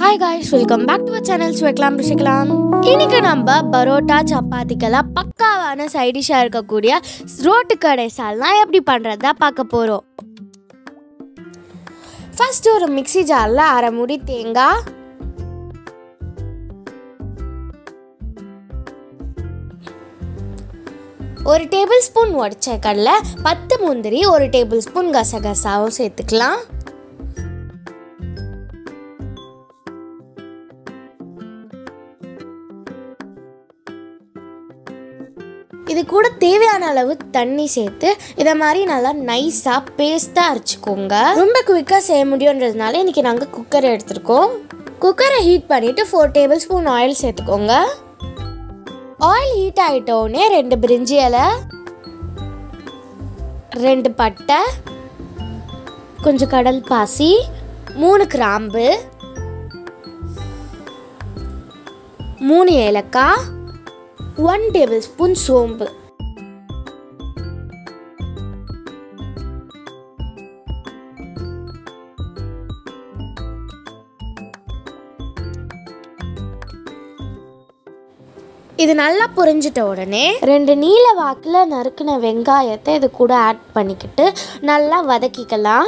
hi guys welcome back to channel சுவைக்கலாம் ருசிக்கலாம் இன்னைக்கு நம்ம பரோட்டா சப்பாத்திக்கெல்லாம் பக்காவான சைடிஷாக இருக்கக்கூடிய ரோட்டு கடை சால்னா எப்படி பண்ணுறதா பார்க்க போகிறோம் ஃபர்ஸ்ட் ஒரு மிக்ஸி ஜாரில் அரை முடி தேங்காய் ஒரு டேபிள் ஸ்பூன் உடச்ச கடலை பத்து முந்திரி ஒரு டேபிள் ஸ்பூன் கசகசாவும் சேர்த்துக்கலாம் இது கூட தேவையான அளவு தண்ணி சேர்த்து இதை மாதிரி நல்லா நைஸாக பேஸ்ட்டாக அரைச்சிக்கோங்க ரொம்ப குயிக்காக செய்ய முடியுன்றதுனால இன்றைக்கி நாங்கள் குக்கர் எடுத்திருக்கோம் குக்கரை ஹீட் பண்ணிவிட்டு ஃபோர் டேபிள் ஸ்பூன் ஆயில் சேர்த்துக்கோங்க ஆயில் ஹீட் ஆகிட்டோடனே ரெண்டு பிரிஞ்சி இலை ரெண்டு பட்டை கொஞ்சம் கடல் பாசி மூணு கிராம்பு மூணு ஏலக்காய் ஒன் டேபிள் ஸ்பூன் சோம்பு இது நல்லா புரிஞ்சிட்ட உடனே ரெண்டு நீல வாக்கில் நறுக்கின வெங்காயத்தை இது கூட ஆட் பண்ணிக்கிட்டு நல்லா வதக்கிக்கலாம்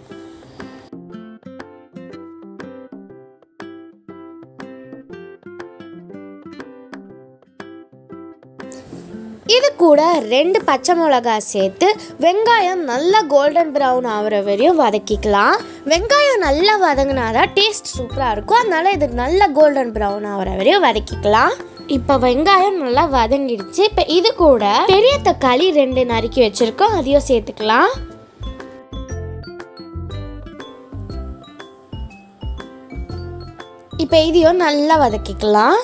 இது கூட ரெண்டு பச்சை மிளகாய் சேர்த்து வெங்காயம் நல்லா கோல்டன் ப்ரௌன் ஆகிற வரையும் வதக்கிக்கலாம் வெங்காயம் நல்லா வதங்கினாதான் டேஸ்ட் சூப்பராக இருக்கும் அதனால இது நல்லா கோல்டன் ப்ரௌன் ஆகிற வரையும் வதக்கிக்கலாம் இப்போ வெங்காயம் நல்லா வதங்கிடுச்சு இப்போ இது கூட பெரிய தக்காளி ரெண்டு நறுக்கி வச்சிருக்கோம் அதையும் சேர்த்துக்கலாம் இப்போ இதையும் நல்லா வதக்கிக்கலாம்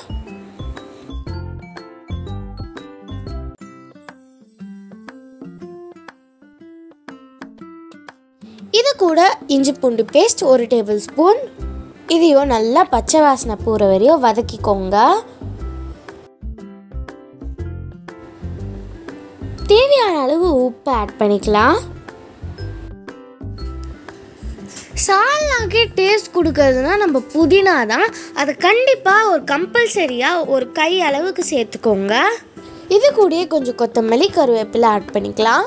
இது கூட இஞ்சி பூண்டு பேஸ்ட் ஒரு டேபிள் ஸ்பூன் இதையும் நல்லா பச்சை வாசனை போகிற வரையும் வதக்கிக்கோங்க தேவையான அளவு உப்பு ஆட் பண்ணிக்கலாம் சால்னாக்கே டேஸ்ட் கொடுக்கறதுனா நம்ம புதினா தான் அதை கண்டிப்பாக ஒரு கம்பல்சரியாக ஒரு கை அளவுக்கு சேர்த்துக்கோங்க இது கூடயே கொஞ்சம் கொத்தமல்லி கருவேப்பிலை ஆட் பண்ணிக்கலாம்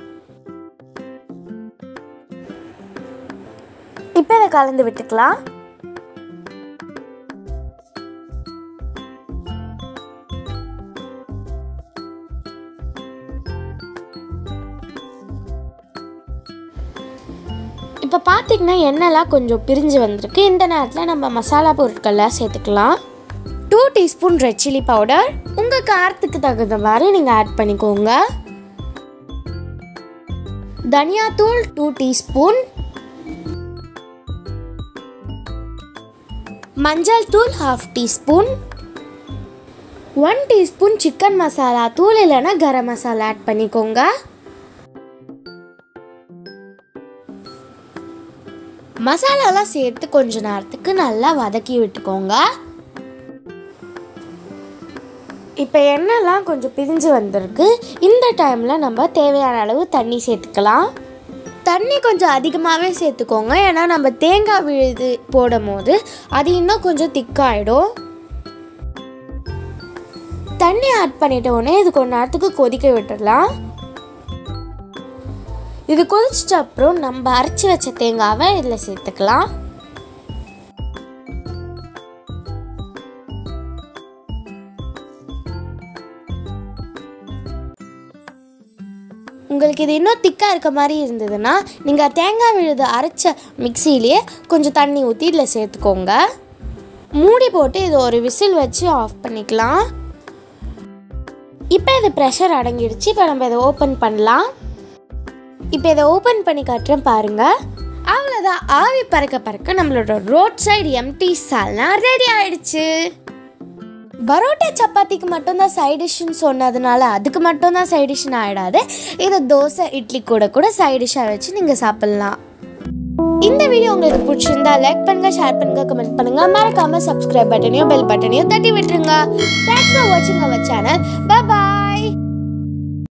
இப்போ இதை கலந்து விட்டுக்கலாம் இப்போ பார்த்தீங்கன்னா எண்ணெய்லாம் கொஞ்சம் பிரிஞ்சு வந்திருக்கு இந்த நேரத்தில் நம்ம மசாலா பொருட்கள்லாம் சேர்த்துக்கலாம் two teaspoon red chilli powder உங்கள் காரத்துக்கு தகுந்த மாதிரி நீங்கள் ஆட் பண்ணிக்கோங்க தனியாத்தூள் டூ டீஸ்பூன் மஞ்சள் தூள் half teaspoon one teaspoon chicken masala தூள் இல்லைன்னா கரம் மசாலா ஆட் பண்ணிக்கோங்க மசாலாலாம் சேர்த்து கொஞ்ச நேரத்துக்கு நல்லா வதக்கி விட்டுக்கோங்க இப்போ எண்ணெய்லாம் கொஞ்சம் பிரிஞ்சு வந்திருக்கு இந்த டைமில் நம்ம தேவையான அளவு தண்ணி சேர்த்துக்கலாம் தண்ணி கொஞ்சம் அதிகமாகவே சேர்த்துக்கோங்க ஏன்னா நம்ம தேங்காய் விழுது போடும் போது அது இன்னும் கொஞ்சம் திக்காயிடும் தண்ணி ஆட் பண்ணிட்ட உடனே இது கொஞ்ச நேரத்துக்கு கொதிக்க விட்டுடலாம் இது கொதிச்சிட்ட அப்புறம் நம்ம அரைச்சி வச்ச தேங்காவை இதில் சேர்த்துக்கலாம் உங்களுக்கு இது இன்னும் திக்காக இருக்க மாதிரி இருந்ததுன்னா நீங்கள் தேங்காய் விழுது அரைச்ச மிக்சியிலேயே கொஞ்சம் தண்ணி ஊற்றி இதில் சேர்த்துக்கோங்க மூடி போட்டு இது ஒரு விசில் வச்சு ஆஃப் பண்ணிக்கலாம் இப்போ இது ப்ரெஷர் அடங்கிடுச்சு இப்போ நம்ம இதை ஓப்பன் பண்ணலாம் இப்போ இதை ஓப்பன் பண்ணி காட்டுறேன் பாருங்கள் அவ்வளோதான் ஆவி பறக்க பறக்க நம்மளோட road side empty salna ready ஆயிடுச்சு பரோட்டா சப்பாத்திக்கு மட்டும்தான் சைட் டிஷ்ஷுன்னு சொன்னதுனால அதுக்கு மட்டும்தான் சைட் டிஷ்ஷுன்னு ஆகிடாது இது தோசை இட்லி கூட கூட சைட் டிஷ்ஷாக வச்சு நீங்கள் சாப்பிட்லாம் இந்த வீடியோ உங்களுக்கு பிடிச்சிருந்தா லைக் பண்ணுங்க ஷேர் பண்ணுங்க கமெண்ட் பண்ணுங்க மறக்காம சப்ஸ்கிரைப் பட்டனையும் பெல் பட்டனையும் தட்டி விட்டுருங்க தேங்க்ஸ் ஃபார் வாட்சிங் அவர் சேனல் பாய்